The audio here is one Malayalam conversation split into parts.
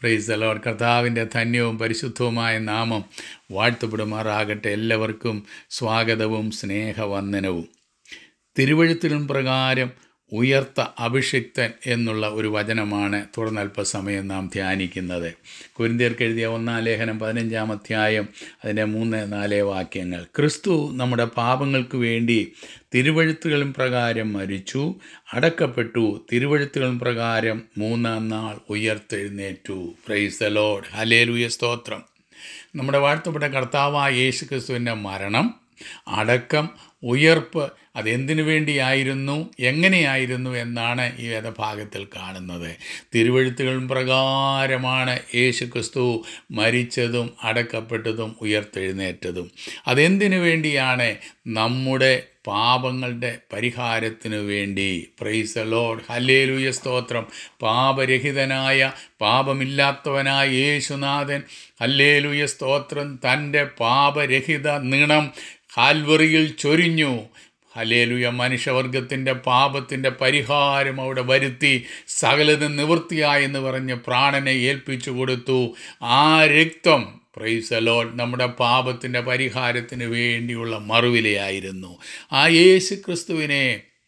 പ്രൈസ് ലോഡ് കർത്താവിൻ്റെ ധന്യവും പരിശുദ്ധവുമായ നാമം വാഴ്ത്തപ്പെടുമാറാകട്ടെ എല്ലാവർക്കും സ്വാഗതവും സ്നേഹവന്ദനവും തിരുവഴുത്തിലും പ്രകാരം ഉയർത്ത അഭിഷിക്തൻ എന്നുള്ള ഒരു വചനമാണ് തുടർന്ന് അല്പസമയം നാം ധ്യാനിക്കുന്നത് കുരിന്തിയർക്ക് എഴുതിയ ഒന്നാം ലേഖനം പതിനഞ്ചാം അധ്യായം അതിൻ്റെ മൂന്ന് നാല് വാക്യങ്ങൾ ക്രിസ്തു നമ്മുടെ പാപങ്ങൾക്ക് വേണ്ടി തിരുവഴുത്തുകളും പ്രകാരം മരിച്ചു അടക്കപ്പെട്ടു തിരുവഴുത്തുകളും പ്രകാരം മൂന്നാം നാൾ ഉയർത്തെഴുന്നേറ്റു പ്രൈസ് ദ ലോഡ് ഹലേലുയ സ്തോത്രം നമ്മുടെ വാഴ്ത്തപ്പെട്ട കർത്താവായ യേശു ക്രിസ്തുവിൻ്റെ മരണം അടക്കം ഉയർപ്പ് അതെന്തിനു വേണ്ടിയായിരുന്നു എങ്ങനെയായിരുന്നു എന്നാണ് ഈ വേദഭാഗത്തിൽ കാണുന്നത് തിരുവഴുത്തുകളും പ്രകാരമാണ് യേശു ക്രിസ്തു മരിച്ചതും അടക്കപ്പെട്ടതും ഉയർത്തെഴുന്നേറ്റതും അതെന്തിനു വേണ്ടിയാണ് നമ്മുടെ പാപങ്ങളുടെ പരിഹാരത്തിനു വേണ്ടി പ്രൈസ് ലോഡ് ഹല്ലേലൂയ സ്തോത്രം പാപരഹിതനായ പാപമില്ലാത്തവനായ യേശുനാഥൻ ഹല്ലേലൂയ സ്തോത്രം തൻ്റെ പാപരഹിത നിണം കാൽവറിയിൽ ചൊരിഞ്ഞു ഹലേലുയ മനുഷ്യവർഗത്തിൻ്റെ പാപത്തിൻ്റെ പരിഹാരം അവിടെ വരുത്തി സകലതും നിവൃത്തിയായെന്ന് പറഞ്ഞ് പ്രാണനെ ഏൽപ്പിച്ചു കൊടുത്തു ആ രക്തം പ്രൈസ് അലോൺ നമ്മുടെ പാപത്തിൻ്റെ പരിഹാരത്തിന് വേണ്ടിയുള്ള മറുവിലയായിരുന്നു ആ യേശു ക്രിസ്തുവിനെ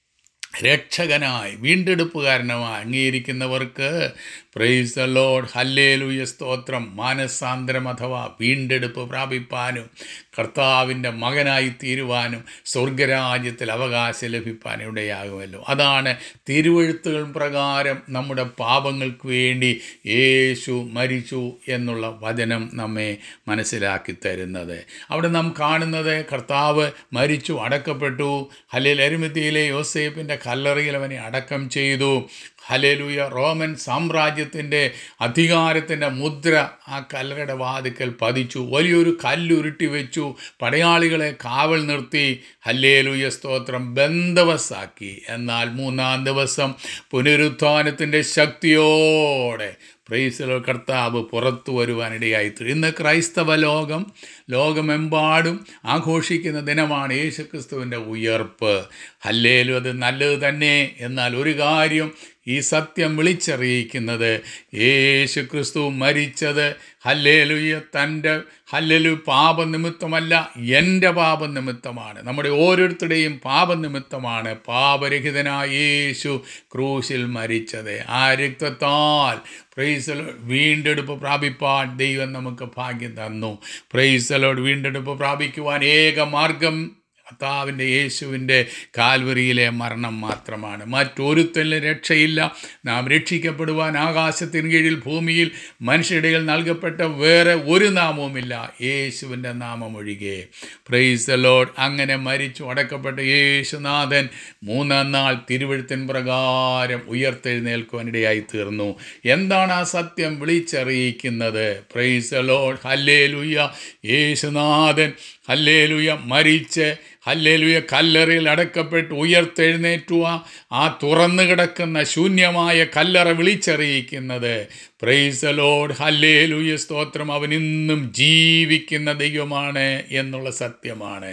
രക്ഷകനായി വീണ്ടെടുപ്പുകാരനുമായി അംഗീകരിക്കുന്നവർക്ക് പ്രൈസ് ലോഡ് ഹല്ലേലൂയ സ്തോത്രം മാനസാന്തരം അഥവാ വീണ്ടെടുപ്പ് പ്രാപിപ്പാനും കർത്താവിൻ്റെ മകനായി തീരുവാനും സ്വർഗരാജ്യത്തിൽ അവകാശം ലഭിപ്പാൻ ഇടയാകുമല്ലോ അതാണ് തിരുവഴുത്തുകൾ പ്രകാരം നമ്മുടെ പാപങ്ങൾക്ക് വേണ്ടി യേശു മരിച്ചു എന്നുള്ള വചനം നമ്മെ മനസ്സിലാക്കി തരുന്നത് അവിടെ നാം കാണുന്നത് കർത്താവ് മരിച്ചു അടക്കപ്പെട്ടു ഹലേൽ അരുമതിയിലെ യോസേപ്പിൻ്റെ കല്ലറയിൽ അവനെ അടക്കം ചെയ്തു ഹലേലൂയ റോമൻ സാമ്രാജ്യത്തിൻ്റെ അധികാരത്തിൻ്റെ മുദ്ര ആ കല്ലറയുടെ വാതിക്കൽ പതിച്ചു വലിയൊരു കല്ലുരുട്ടി വെച്ചു പടയാളികളെ കാവൽ നിർത്തി ഹല്ലേലൂയ സ്തോത്രം ബന്ധവസാക്കി എന്നാൽ മൂന്നാം ദിവസം പുനരുത്ഥാനത്തിൻ്റെ ശക്തിയോടെ പ്രൈസലോ കർത്താവ് പുറത്തു വരുവാനിടയായി ഇന്ന് ക്രൈസ്തവ ലോകം ലോകമെമ്പാടും ആഘോഷിക്കുന്ന ദിനമാണ് യേശുക്രിസ്തുവിൻ്റെ ഉയർപ്പ് ഹല്ലേലും അത് നല്ലത് തന്നെ എന്നാൽ ഒരു കാര്യം ഈ സത്യം വിളിച്ചറിയിക്കുന്നത് യേശു ക്രിസ്തു മരിച്ചത് ഹല്ലേലുയ തൻ്റെ ഹല്ലലു പാപനിമിത്തമല്ല എൻ്റെ പാപനിമിത്തമാണ് നമ്മുടെ ഓരോരുത്തരുടെയും പാപനിമിത്തമാണ് പാപരഹിതനായ യേശു ക്രൂശിൽ മരിച്ചത് ആ രക്തത്താൽ പ്രൈസലോ വീണ്ടെടുപ്പ് പ്രാപിപ്പാൻ ദൈവം നമുക്ക് ഭാഗ്യം തന്നു പ്രൈസലോട് വീണ്ടെടുപ്പ് പ്രാപിക്കുവാൻ ഏക മാർഗം കർത്താവിൻ്റെ യേശുവിൻ്റെ കാൽവരിയിലെ മരണം മാത്രമാണ് മറ്റൊരുത്തലിന് രക്ഷയില്ല നാം രക്ഷിക്കപ്പെടുവാൻ ആകാശത്തിന് കീഴിൽ ഭൂമിയിൽ മനുഷ്യരുടെയിൽ നൽകപ്പെട്ട വേറെ ഒരു നാമവുമില്ല യേശുവിൻ്റെ നാമം ഒഴികെ പ്രൈസ് ലോഡ് അങ്ങനെ മരിച്ചു അടക്കപ്പെട്ട യേശുനാഥൻ മൂന്നാം നാൾ തിരുവഴുത്തിൻ പ്രകാരം ഉയർത്തെഴുന്നേൽക്കുവാനിടയായി തീർന്നു എന്താണ് ആ സത്യം വിളിച്ചറിയിക്കുന്നത് പ്രൈസ് ലോഡ് ഹല്ലേ ലുയ്യ യേശുനാഥൻ ഹല്ലേലുയ മരിച്ച് ഹല്ലേലുയ കല്ലറയിൽ അടക്കപ്പെട്ട് ഉയർത്തെഴുന്നേറ്റുക ആ തുറന്നു കിടക്കുന്ന ശൂന്യമായ കല്ലറ വിളിച്ചറിയിക്കുന്നത് പ്രൈസലോഡ് ഹല്ലേലുയ സ്തോത്രം അവൻ ഇന്നും ജീവിക്കുന്ന ദൈവമാണ് എന്നുള്ള സത്യമാണ്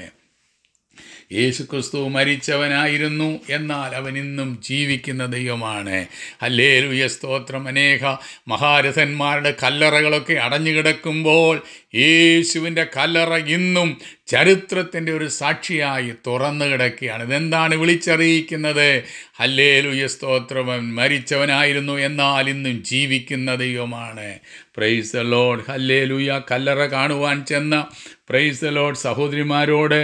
യേശുക്രിസ്തു മരിച്ചവനായിരുന്നു എന്നാൽ അവൻ ഇന്നും ജീവിക്കുന്ന ദൈവമാണ് ഹല്ലേലുയ സ്തോത്രം അനേക മഹാരഥന്മാരുടെ കല്ലറകളൊക്കെ അടഞ്ഞു കിടക്കുമ്പോൾ യേശുവിൻ്റെ കല്ലറ ഇന്നും ചരിത്രത്തിൻ്റെ ഒരു സാക്ഷിയായി തുറന്നു കിടക്കുകയാണ് ഇതെന്താണ് വിളിച്ചറിയിക്കുന്നത് ഹല്ലേലുയ സ്തോത്രവൻ മരിച്ചവനായിരുന്നു എന്നാൽ ഇന്നും ജീവിക്കുന്ന ദൈവമാണ് പ്രൈസ് ലോഡ് ഹല്ലേലുയ കല്ലറ കാണുവാൻ ചെന്ന പ്രൈസ് ലോഡ് സഹോദരിമാരോട്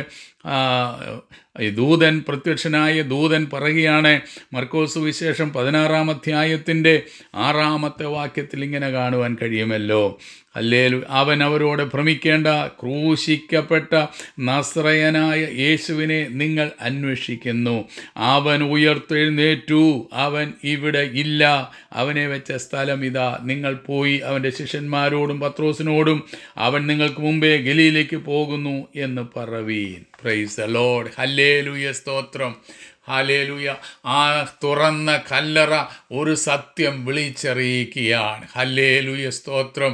ഈ ദൂതൻ പ്രത്യക്ഷനായ ദൂതൻ പറയുകയാണ് മർക്കോസ് വിശേഷം പതിനാറാം അധ്യായത്തിൻ്റെ ആറാമത്തെ വാക്യത്തിൽ ഇങ്ങനെ കാണുവാൻ കഴിയുമല്ലോ അല്ലേലു അവൻ അവരോട് ഭ്രമിക്കേണ്ട ക്രൂശിക്കപ്പെട്ട നസ്രയനായ യേശുവിനെ നിങ്ങൾ അന്വേഷിക്കുന്നു അവൻ ഉയർത്തെഴുന്നേറ്റു അവൻ ഇവിടെ ഇല്ല അവനെ വെച്ച സ്ഥലം ഇതാ നിങ്ങൾ പോയി അവൻ്റെ ശിഷ്യന്മാരോടും പത്രോസിനോടും അവൻ നിങ്ങൾക്ക് മുമ്പേ ഗലിയിലേക്ക് പോകുന്നു എന്ന് പറവീൻ പ്രൈസ് ലോഡ് ഹല്ലേലൂയ സ്തോത്രം ഹലേലുയ ആ തുറന്ന കല്ലറ ഒരു സത്യം വിളിച്ചറിയിക്കുകയാണ് ഹല്ലേലുയ സ്തോത്രം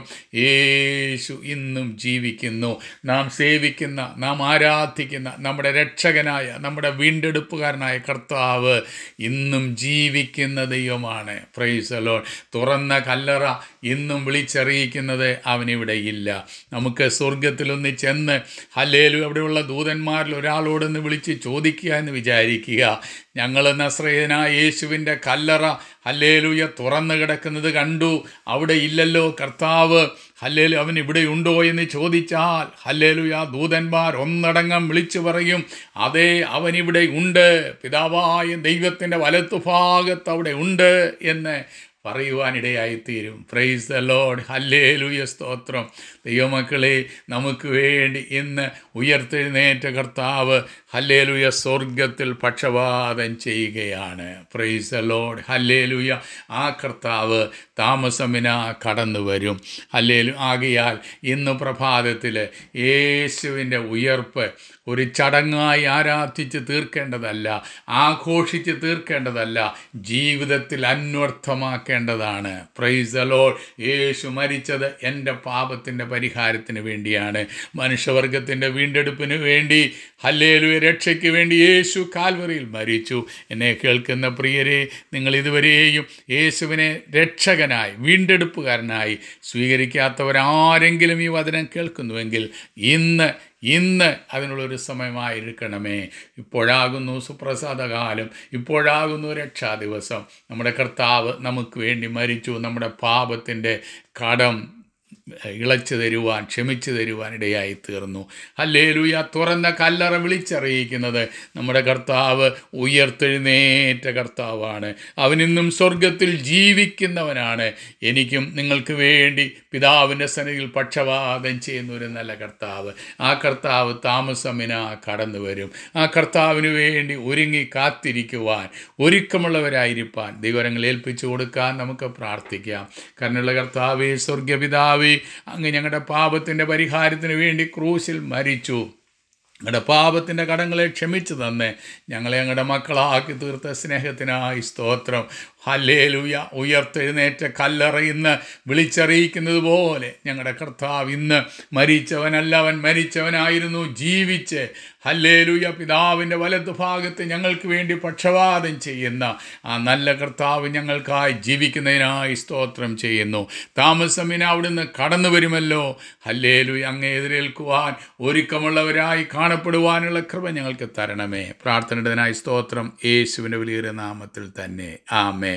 യേശു ഇന്നും ജീവിക്കുന്നു നാം സേവിക്കുന്ന നാം ആരാധിക്കുന്ന നമ്മുടെ രക്ഷകനായ നമ്മുടെ വീണ്ടെടുപ്പുകാരനായ കർത്താവ് ഇന്നും ജീവിക്കുന്ന ദൈവമാണ് പ്രൈസലോൺ തുറന്ന കല്ലറ ഇന്നും വിളിച്ചറിയിക്കുന്നത് അവനിവിടെ ഇല്ല നമുക്ക് സ്വർഗത്തിലൊന്ന് ചെന്ന് ഹല്ലേലു അവിടെയുള്ള ദൂതന്മാരിൽ ഒരാളോടൊന്ന് വിളിച്ച് ചോദിക്കുക എന്ന് വിചാരിക്കുക ഞങ്ങൾ നസ്രയനായ യേശുവിൻ്റെ കല്ലറ ഹല്ലേലുയ തുറന്നു കിടക്കുന്നത് കണ്ടു അവിടെ ഇല്ലല്ലോ കർത്താവ് ഹല്ലേലു അവൻ ഇവിടെ ഉണ്ടോ എന്ന് ചോദിച്ചാൽ ഹല്ലേലുയ ദൂതന്മാർ ഒന്നടങ്കം വിളിച്ചു പറയും അതെ അവൻ ഇവിടെ ഉണ്ട് പിതാവായ ദൈവത്തിൻ്റെ വലത്തുഭാഗത്ത് അവിടെ ഉണ്ട് എന്ന് പറയുവാനിടയായിത്തീരും പ്രൈസ് ദ ലോഡ് ഹല്ലേലൂയ സ്തോത്രം ദൈവമക്കളെ നമുക്ക് വേണ്ടി ഇന്ന് ഉയർത്തെഴുന്നേറ്റ കർത്താവ് ഹല്ലേലൂയ സ്വർഗത്തിൽ പക്ഷപാതം ചെയ്യുകയാണ് പ്രൈസ് ദ ലോഡ് ഹല്ലേലൂയ ആ കർത്താവ് താമസമിന കടന്നു വരും ഹല്ലേലു ആകയാൽ ഇന്ന് പ്രഭാതത്തിൽ യേശുവിൻ്റെ ഉയർപ്പ് ഒരു ചടങ്ങായി ആരാധിച്ച് തീർക്കേണ്ടതല്ല ആഘോഷിച്ച് തീർക്കേണ്ടതല്ല ജീവിതത്തിൽ അന്വർത്ഥമാക്കേണ്ടതാണ് പ്രൈസ് അലോൾ യേശു മരിച്ചത് എൻ്റെ പാപത്തിൻ്റെ പരിഹാരത്തിന് വേണ്ടിയാണ് മനുഷ്യവർഗത്തിൻ്റെ വീണ്ടെടുപ്പിന് വേണ്ടി ഹല്ലേലു രക്ഷയ്ക്ക് വേണ്ടി യേശു കാൽവറിയിൽ മരിച്ചു എന്നെ കേൾക്കുന്ന പ്രിയരെ നിങ്ങൾ ഇതുവരെയും യേശുവിനെ രക്ഷകനായി വീണ്ടെടുപ്പുകാരനായി സ്വീകരിക്കാത്തവരാരെങ്കിലും ഈ വചനം കേൾക്കുന്നുവെങ്കിൽ ഇന്ന് ഇന്ന് അതിനുള്ളൊരു സമയമായിരിക്കണമേ ഇപ്പോഴാകുന്നു സുപ്രസാദകാലം ഇപ്പോഴാകുന്നു രക്ഷാ ദിവസം നമ്മുടെ കർത്താവ് നമുക്ക് വേണ്ടി മരിച്ചു നമ്മുടെ പാപത്തിൻ്റെ കടം ഇളച്ചു തരുവാൻ ക്ഷമിച്ചു തരുവാൻ ഇടയായി തീർന്നു ഹല്ലേലൂയ തുറന്ന കല്ലറ വിളിച്ചറിയിക്കുന്നത് നമ്മുടെ കർത്താവ് ഉയർത്തെഴുന്നേറ്റ കർത്താവാണ് അവനിന്നും സ്വർഗത്തിൽ ജീവിക്കുന്നവനാണ് എനിക്കും നിങ്ങൾക്ക് വേണ്ടി പിതാവിൻ്റെ സന്നിധിയിൽ പക്ഷപാതം ചെയ്യുന്ന ഒരു നല്ല കർത്താവ് ആ കർത്താവ് താമസമിന കടന്നു വരും ആ കർത്താവിന് വേണ്ടി ഒരുങ്ങി കാത്തിരിക്കുവാൻ ഒരുക്കമുള്ളവരായിരിക്കാൻ ദൈവരങ്ങൾ ഏൽപ്പിച്ചു കൊടുക്കാൻ നമുക്ക് പ്രാർത്ഥിക്കാം കരുണുള്ള കർത്താവേ സ്വർഗപിതാവേ അങ്ങ് ഞങ്ങളുടെ പാപത്തിൻ്റെ പരിഹാരത്തിന് വേണ്ടി ക്രൂശിൽ മരിച്ചു ഞങ്ങളുടെ പാപത്തിൻ്റെ കടങ്ങളെ ക്ഷമിച്ചു തന്നെ ഞങ്ങളെ ഞങ്ങളുടെ മക്കളാക്കി തീർത്ത സ്നേഹത്തിനായി സ്തോത്രം ഹല്ലേലൂയ ഉയർത്തെഴുന്നേറ്റ കല്ലറ ഇന്ന് വിളിച്ചറിയിക്കുന്നത് പോലെ ഞങ്ങളുടെ കർത്താവ് ഇന്ന് മരിച്ചവനല്ല അവൻ മരിച്ചവനായിരുന്നു ജീവിച്ച് ഹല്ലേലൂയ പിതാവിൻ്റെ വലതു ഭാഗത്ത് ഞങ്ങൾക്ക് വേണ്ടി പക്ഷപാതം ചെയ്യുന്ന ആ നല്ല കർത്താവ് ഞങ്ങൾക്കായി ജീവിക്കുന്നതിനായി സ്തോത്രം ചെയ്യുന്നു താമസമിന് അവിടുന്ന് കടന്നു വരുമല്ലോ ഹല്ലേലൂയ അങ്ങേ എതിരേൽക്കുവാൻ ഒരുക്കമുള്ളവരായി കാണപ്പെടുവാനുള്ള കൃപ ഞങ്ങൾക്ക് തരണമേ പ്രാർത്ഥനയുടേതിനായി സ്തോത്രം യേശുവിൻ്റെ വലിയ നാമത്തിൽ തന്നെ ആമേ